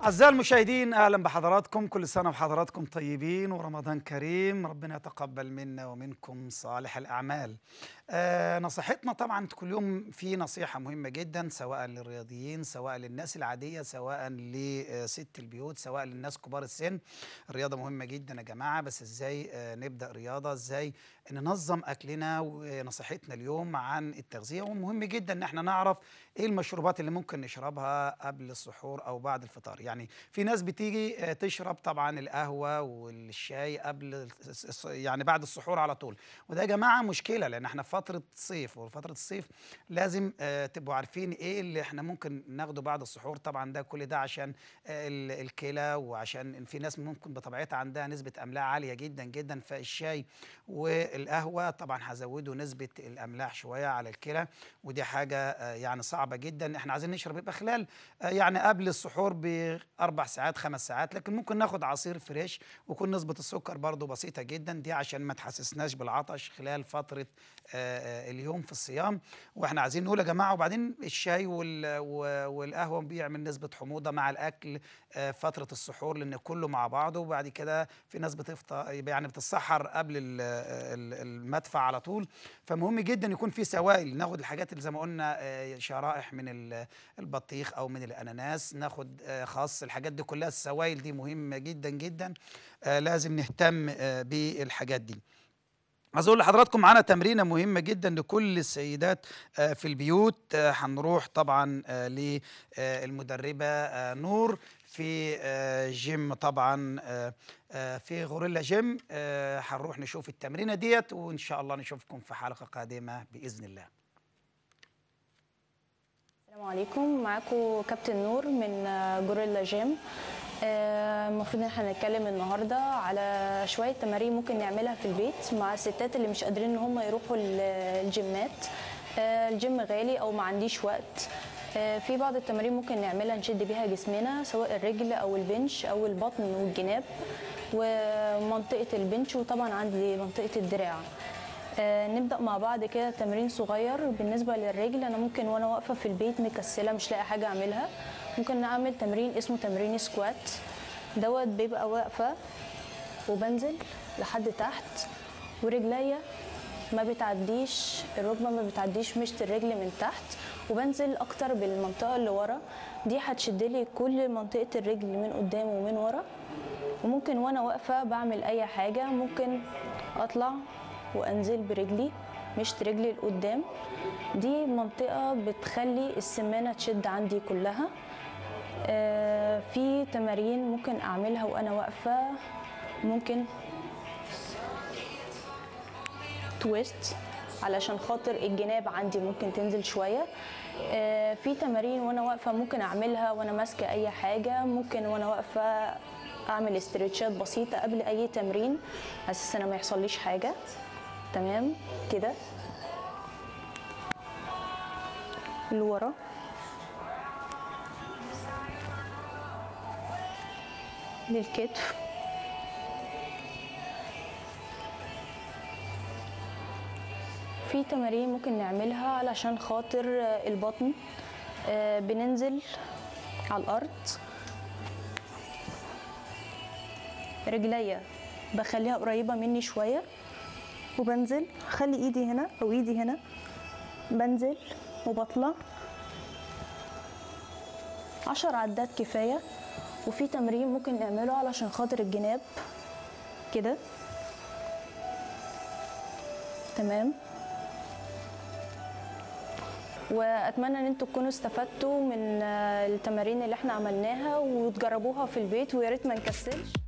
أعزائي المشاهدين أهلا بحضراتكم كل سنة وحضراتكم طيبين ورمضان كريم ربنا يتقبل منا ومنكم صالح الأعمال آه نصيحتنا طبعا كل يوم في نصيحة مهمة جدا سواء للرياضيين سواء للناس العادية سواء لست البيوت سواء للناس كبار السن الرياضة مهمة جدا يا جماعة بس ازاي آه نبدأ رياضة ازاي ننظم أكلنا ونصيحتنا اليوم عن التغذية ومهم جدا ان احنا نعرف ايه المشروبات اللي ممكن نشربها قبل السحور او بعد الفطار يعني في ناس بتيجي آه، تشرب طبعا القهوة والشاي قبل الس- يعني بعد السحور على طول وده يا جماعة مشكلة لان احنا في فترة صيف وفترة الصيف لازم آه، تبقوا عارفين ايه اللي احنا ممكن ناخده بعد السحور طبعا ده كل ده عشان آه، ال- الكلى وعشان في ناس ممكن بطبيعتها عندها نسبة املاح عالية جدا جدا فالشاي والقهوة طبعا هزودوا نسبة الاملاح شوية على الكلى ودي حاجة آه، يعني صعبة جدا احنا عايزين نشرب يبقى خلال آه، يعني قبل السحور باربع ساعات خمس ساعات لكن ممكن ناخد عصير فريش ويكون نسبة السكر برضو بسيطة جدا دي عشان ما تحسسناش بالعطش خلال فترة آه، آه، اليوم في الصيام واحنا عايزين نقول يا جماعة وبعدين الشاي وال- و- والقهوة بيعمل نسبة حموضة مع الأكل آه، فترة السحور لأن كله مع بعضه وبعد كده في ناس بتفطر يعني بتتسحر قبل ال- ال- المدفع على طول فمهم جدا يكون في سوائل ناخد الحاجات اللي زي ما قلنا آه، شرائح من ال- البطيخ او من الاناناس ناخد آه، خاص الحاجات دي كلها السوائل دي مهمه جدا جدا آه، لازم نهتم آه، بالحاجات دي عايز اقول لحضراتكم معانا تمرينه مهمه جدا لكل السيدات آه، في البيوت آه، هنروح طبعا للمدربه نور في آه، جيم طبعا آه، آه، في غوريلا جيم آه، هنروح نشوف التمرينه ديت وان شاء الله نشوفكم في حلقه قادمه باذن الله السلام عليكم معاكم كابتن نور من آه، جوريلا جيم آه، المفروض ان احنا هنتكلم النهارده على شويه تمارين ممكن نعملها في البيت مع الستات اللي مش قادرين ان هم يروحوا ال- الجيمات آه، الجيم غالي او ما عنديش وقت آه، في بعض التمارين ممكن نعملها نشد بيها جسمنا سواء الرجل او البنش او البطن والجناب ومنطقه البنش وطبعا عندي منطقه الدراع آه، نبدأ مع بعض كده تمرين صغير بالنسبة للرجل أنا ممكن وأنا واقفة في البيت مكسلة مش لاقي حاجة أعملها ممكن نعمل تمرين اسمه تمرين سكوات دوت بيبقى واقفة وبنزل لحد تحت ورجليا ما بتعديش الركبة ما بتعديش مشط الرجل من تحت وبنزل أكتر بالمنطقة اللي ورا دي هتشد لي كل منطقة الرجل من قدام ومن ورا وممكن وانا واقفه بعمل اي حاجه ممكن اطلع وانزل برجلي مشط رجلي لقدام دي منطقه بتخلي السمانه تشد عندي كلها آه، في تمارين ممكن اعملها وانا واقفه ممكن تويست علشان خاطر الجناب عندي ممكن تنزل شويه آه، في تمارين وانا واقفه ممكن اعملها وانا ماسكه اي حاجه ممكن وانا واقفه اعمل استرتشات بسيطه قبل اي تمرين على اساس انا ما يحصليش حاجه تمام كده لورا للكتف في تمارين ممكن نعملها علشان خاطر آه، البطن آه، بننزل على الأرض رجليا بخليها قريبة مني شوية وبنزل خلي ايدي هنا او ايدي هنا بنزل وبطلع عشر عدات كفاية وفي تمرين ممكن نعمله علشان خاطر الجناب كده تمام واتمنى ان انتوا تكونوا استفدتوا من آه، التمارين اللي احنا عملناها وتجربوها في البيت ويا ريت ما نكسلش